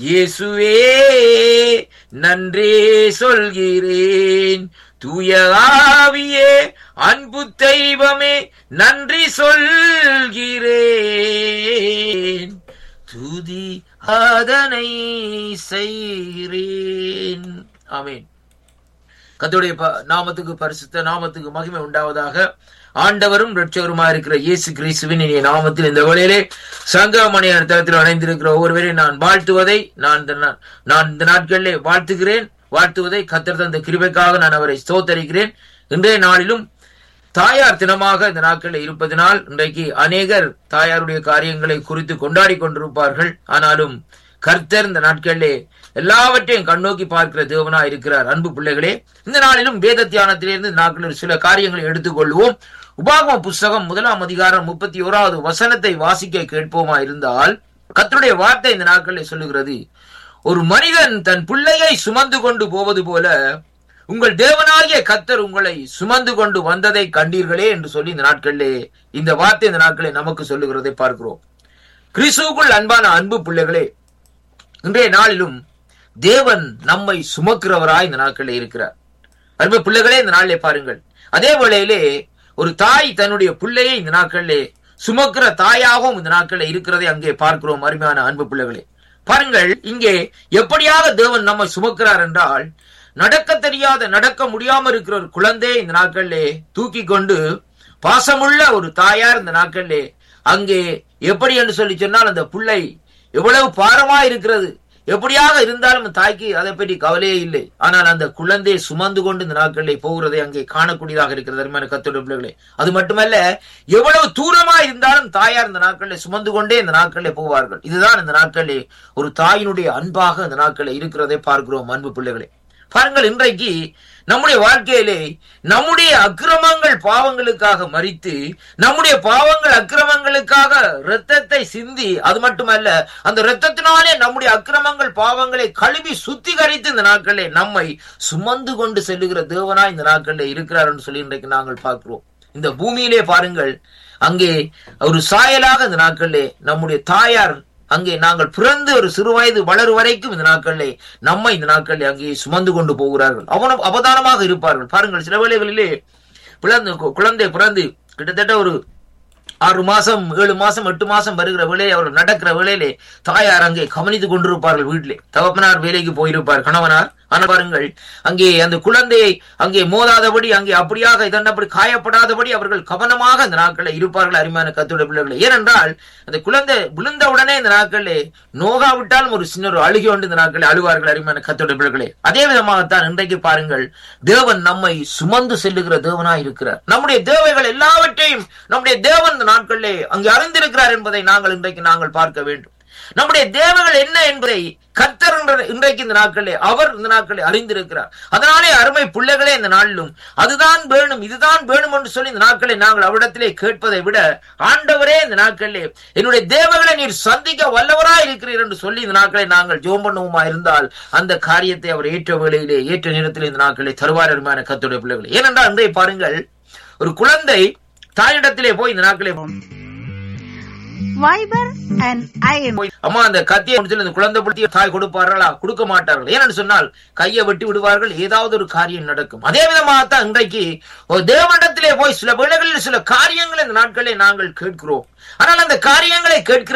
இயேசுவே நன்றே சொல்கிறேன் தூய ஆவியே அன்பு தெய்வமே நன்றி சொல்கிறேன் துதி அதனை செய்கிறேன் ஆமென் கர்த்தருடைய ப- நாமத்துக்கு பரிசுத்த நாமத்துக்கு மகிமை உண்டாவதாக ஆண்டவரும் இரட்சகருமா இருக்கிற இயேசு கிறிஸ்துவின் இனிய நாமத்தில் இந்த வேளையிலே சங்கமணியான தளத்தில் அடைந்திருக்கிற ஒவ்வொருவரையும் நான் வாழ்த்துவதை நான் இந்த நா- நான் இந்த நாட்களிலே வாழ்த்துகிறேன் வாழ்த்துவதை கத்தர் தந்த கிருபைக்காக நான் அவரை ஸ்தோத்தரிக்கிறேன் இன்றைய நாளிலும் தாயார் தினமாக இந்த நாட்களில் இருப்பதனால் இன்றைக்கு அநேகர் தாயாருடைய காரியங்களை குறித்து கொண்டாடி கொண்டிருப்பார்கள் ஆனாலும் கர்த்தர் இந்த நாட்களிலே எல்லாவற்றையும் கண்ணோக்கி பார்க்கிற தேவனா இருக்கிறார் அன்பு பிள்ளைகளே இந்த நாளிலும் வேத தியானத்திலிருந்து இந்த நாட்களில் சில காரியங்களை எடுத்துக்கொள்வோம் உபாகம புஸ்தகம் முதலாம் அதிகாரம் முப்பத்தி ஓராவது வசனத்தை வாசிக்க கேட்போமா இருந்தால் கர்த்தருடைய வார்த்தை இந்த நாட்களில் சொல்லுகிறது ஒரு மனிதன் தன் பிள்ளையை சுமந்து கொண்டு போவது போல உங்கள் தேவனாகிய கத்தர் உங்களை சுமந்து கொண்டு வந்ததை கண்டீர்களே என்று சொல்லி இந்த நாட்களிலே இந்த வார்த்தை இந்த நாட்களில் நமக்கு சொல்லுகிறதை பார்க்கிறோம் கிறிஸ்துவுக்குள் அன்பான அன்பு பிள்ளைகளே இன்றைய நாளிலும் தேவன் நம்மை சுமக்கிறவராய் இந்த நாட்களில் இருக்கிறார் அன்பு பிள்ளைகளே இந்த நாளிலே பாருங்கள் அதே வேளையிலே ஒரு தாய் தன்னுடைய பிள்ளையை இந்த நாட்களிலே சுமக்கிற தாயாகவும் இந்த நாட்களில் இருக்கிறதை அங்கே பார்க்கிறோம் அருமையான அன்பு பிள்ளைகளே பாருங்கள் இங்கே எப்படியாக தேவன் நம்மை சுமக்கிறார் என்றால் நடக்க தெரியாத நடக்க முடியாம இருக்கிற ஒரு குழந்தையை இந்த நாட்களிலே தூக்கி கொண்டு பாசமுள்ள ஒரு தாயார் இந்த நாட்களிலே அங்கே எப்படி என்று சொல்லி சொன்னால் அந்த பிள்ளை எவ்வளவு பாரமா இருக்கிறது எப்படியாக இருந்தாலும் அந்த தாய்க்கு அதை பற்றி கவலையே இல்லை ஆனால் அந்த குழந்தையை சுமந்து கொண்டு இந்த நாட்களிலே போகிறதை அங்கே காணக்கூடியதாக இருக்கிறது அருமையான கத்தோட பிள்ளைகளே அது மட்டுமல்ல எவ்வளவு தூரமா இருந்தாலும் தாயார் இந்த நாட்களிலே சுமந்து கொண்டே இந்த நாட்களிலே போவார்கள் இதுதான் இந்த நாட்களிலே ஒரு தாயினுடைய அன்பாக இந்த நாட்களில் இருக்கிறதை பார்க்கிறோம் அன்பு பிள்ளைகளே பாருங்கள் இன்றைக்கு நம்முடைய வாழ்க்கையிலே நம்முடைய அக்கிரமங்கள் பாவங்களுக்காக மறித்து நம்முடைய பாவங்கள் அக்கிரமங்களுக்காக இரத்தத்தை சிந்தி அது மட்டுமல்ல அந்த இரத்தத்தினாலே நம்முடைய அக்கிரமங்கள் பாவங்களை கழுவி சுத்திகரித்து இந்த நாட்களிலே நம்மை சுமந்து கொண்டு செல்லுகிற தேவனா இந்த நாட்களிலே இருக்கிறார் என்று சொல்லி இன்றைக்கு நாங்கள் பார்க்கிறோம் இந்த பூமியிலே பாருங்கள் அங்கே ஒரு சாயலாக இந்த நாட்களிலே நம்முடைய தாயார் அங்கே நாங்கள் பிறந்து ஒரு சிறு வயது வளரும் வரைக்கும் இந்த நாட்களிலே நம்மை இந்த நாட்களிலே அங்கே சுமந்து கொண்டு போகிறார்கள் அவனும் அவதானமாக இருப்பார்கள் பாருங்கள் சில வேளைகளிலே பிறந்து குழந்தை பிறந்து கிட்டத்தட்ட ஒரு ஆறு மாசம் ஏழு மாசம் எட்டு மாசம் வருகிற வேலையை அவர்கள் நடக்கிற வேலையிலே தாயார் அங்கே கவனித்துக் கொண்டிருப்பார்கள் வீட்டிலே தகப்பனார் வேலைக்கு போயிருப்பார் கணவனார் ஆனால் பாருங்கள் அங்கே அந்த குழந்தையை அங்கே மோதாதபடி அங்கே அப்படியாக இதன்னபடி காயப்படாதபடி அவர்கள் கவனமாக அந்த நாட்களில் இருப்பார்கள் அருமையான கத்துடைய பிள்ளைகளை ஏனென்றால் அந்த குழந்தை விழுந்த உடனே இந்த நாட்களிலே நோகாவிட்டாலும் ஒரு சின்ன ஒரு அழுகி கொண்டு இந்த நாட்களில் அழுவார்கள் அருமையான கத்துடைய பிள்ளைகளே அதே விதமாகத்தான் இன்றைக்கு பாருங்கள் தேவன் நம்மை சுமந்து செல்லுகிற தேவனாய் இருக்கிறார் நம்முடைய தேவைகள் எல்லாவற்றையும் நம்முடைய தேவன் இந்த நாட்களிலே அங்கே அறிந்திருக்கிறார் என்பதை நாங்கள் இன்றைக்கு நாங்கள் பார்க்க வேண்டும் நம்முடைய தேவைகள் என்ன என்பதை கர்த்தர் என்ற- இன்றைக்கு இந்த நாட்களே அவர் இந்த நாட்களை அறிந்திருக்கிறார் அதனாலே அருமை பிள்ளைகளே இந்த நாளிலும் அதுதான் வேணும் இதுதான் வேணும் என்று சொல்லி இந்த நாட்களை நாங்கள் அவரிடத்திலே கேட்பதை விட ஆண்டவரே இந்த நாட்களிலே என்னுடைய தேவைகளை நீர் சந்திக்க வல்லவராய் இருக்கிறீர் என்று சொல்லி இந்த நாட்களை நாங்கள் ஜோம் பண்ணுவோமா இருந்தால் அந்த காரியத்தை அவர் ஏற்ற வேளையிலே ஏற்ற நேரத்தில் இந்த நாட்களை தருவார் அருமையான கத்துடைய பிள்ளைகளை ஏனென்றால் இன்றைய பாருங்கள் ஒரு குழந்தை தாயிடத்திலே போய் இந்த நாட்களை Viber and IM. போய் அம்மா அந்த கத்தியை முடிச்சு இந்த குழந்தை புள்ளியை தாய் கொடுப்பார்களா கொடுக்க மாட்டார்கள் ஏனென்று சொன்னால் கையை வெட்டி விடுவார்கள் ஏதாவது ஒரு காரியம் நடக்கும் அதே விதமாகத்தான் இன்றைக்கு ஒரு தேவனிடத்திலே போய் சில வேளைகளில் சில காரியங்களை இந்த நாட்களில் நாங்கள் கேட்கிறோம் ஆனால் அந்த காரியங்களை கேட்கிற